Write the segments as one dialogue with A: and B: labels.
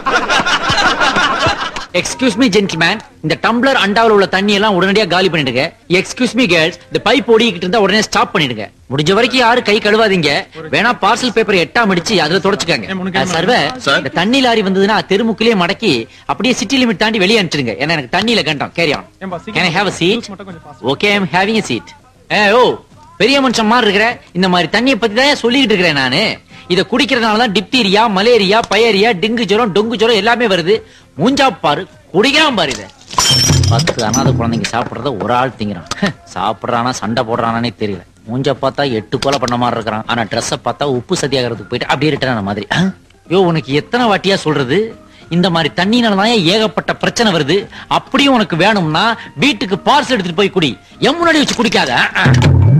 A: Excuse me gentleman இந்த tumbler அண்டாவில் உள்ள தண்ணி எல்லாம் உடனடியா காலி பண்ணிடுங்க எக்ஸ்கியூஸ் மீ கேர்ள்ஸ் இந்த பைப் ஓடிக்கிட்டு இருந்தா உடனே ஸ்டாப் பண்ணிடுங்க முடிஞ்ச வரைக்கும் யாரும் கை கழுவாதீங்க வேணா பார்சல் பேப்பர் எட்டாம் அடிச்சு அதுல தொடச்சுக்காங்க சர்வ
B: Sir.
A: இந்த தண்ணி லாரி வந்ததுன்னா தெருமுக்கிலே மடக்கி அப்படியே சிட்டி லிமிட் தாண்டி வெளியே அனுப்பிச்சிடுங்க ஏன்னா எனக்கு தண்ணியில கண்டம் கேரி ஆன்
C: ஏம்பா, சீக்கிரம்
A: can I have a seat
C: juice மட்டும் கொஞ்சம் fast.
A: Okay I am having a seat ஏ ஓ பெரிய மனுஷன் மாதிரி இருக்கிற இந்த மாதிரி தண்ணியை பத்தி தான் சொல்லிக்கிட்டு இருக்கிறேன் நானு இத குடிக்கிறதுனால தான் டிப்தீரியா மலேரியா பயரியா டெங்கு ஜுரம் டொங்கு ஜுரம் எல்லாமே வருது மூஞ்சா பாரு குடிக்கிறான் பாரு இத பத்து அனாதை குழந்தைங்க சாப்பிடுறத ஒரு ஆள் திங்கிறான் ஹ், சாப்பிடுறானா சண்டை போடுறானே தெரியல மூஞ்ச பார்த்தா எட்டு கொலை பண்ண மாதிரி இருக்கிறான் ஆனா ட்ரெஸ்ஸ பார்த்தா உப்பு சத்தியாகிறதுக்கு போயிட்டு அப்படியே ரிட்டர்ன் மாதிரி அஹ், யோ உனக்கு எத்தனை வாட்டியா சொல்றது இந்த மாதிரி தண்ணினால தான் ஏகப்பட்ட பிரச்சனை வருது அப்படியும் உனக்கு வேணும்னா வீட்டுக்கு பார்சல் எடுத்துட்டு போய் குடி என் முன்னாடி வச்சு குடிக்காத அஹ்,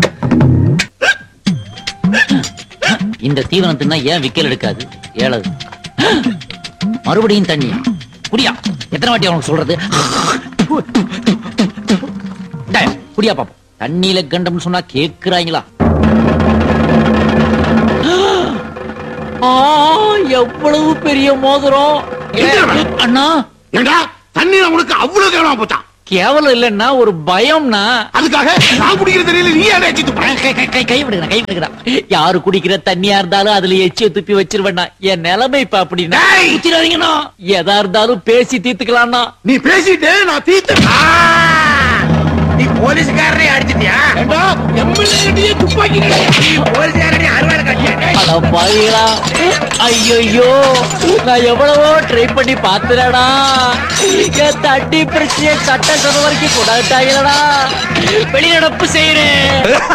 A: அஹ். இந்த தீவனத்துனா ஏன் விக்கல் எடுக்காது ஏழது மறுபடியும் தண்ணி குடியா எத்தனை வாட்டி அவனுக்கு சொல்றது டேய், குடியா பாப்போம் தண்ணியில கண்டம்னு சொன்னா கேக்குறாங்களா ஆ, எவ்வளவு பெரிய மோதிரம் ஏ, அண்ணா
B: ஏண்டா தண்ணீர் உனக்கு அவ்வளவு கேவலமா போச்சான்
A: கேவலம் இல்லன்னா ஒரு பயம்னா
B: அதுக்காக நான் குடிக்கிற தண்ணியில நீ ஏன் அடிச்சு துப்புற?
A: கை கை- கை- கை விடுங்க கை விடுங்கடா யாரு குடிக்கிற தண்ணியா இருந்தாலும் அதுல எச்சிய துப்பி வச்சிருவேண்ணா என் நிலைமை இப்ப அப்படின்னா
B: டேய்!
A: குச்சிடாதீங்கண்ணா எதா இருந்தாலும் பேசி தீர்த்துக்கலாம்னா
B: நீ பேசிட்டு நான் தீத்து
D: நீ போலீஸ்காரனே அடிச்சிட்டியா
B: ஏண்டா எம்எல்ஏ துப்பாக்கி கிடையாது.
D: நீ போலீஸ்காரனே அறுவாள் கட்டியா
A: அட பாவிகளா ஐயோ நான் எவ்வளவோ ட்ரை பண்ணி பாத்துறடா என் தண்ணி பிரச்சனையை சட்ட சொல்ற வரைக்கும் கொண்டாட்டாங்களடா வெளிநடப்பு செய்யறேன்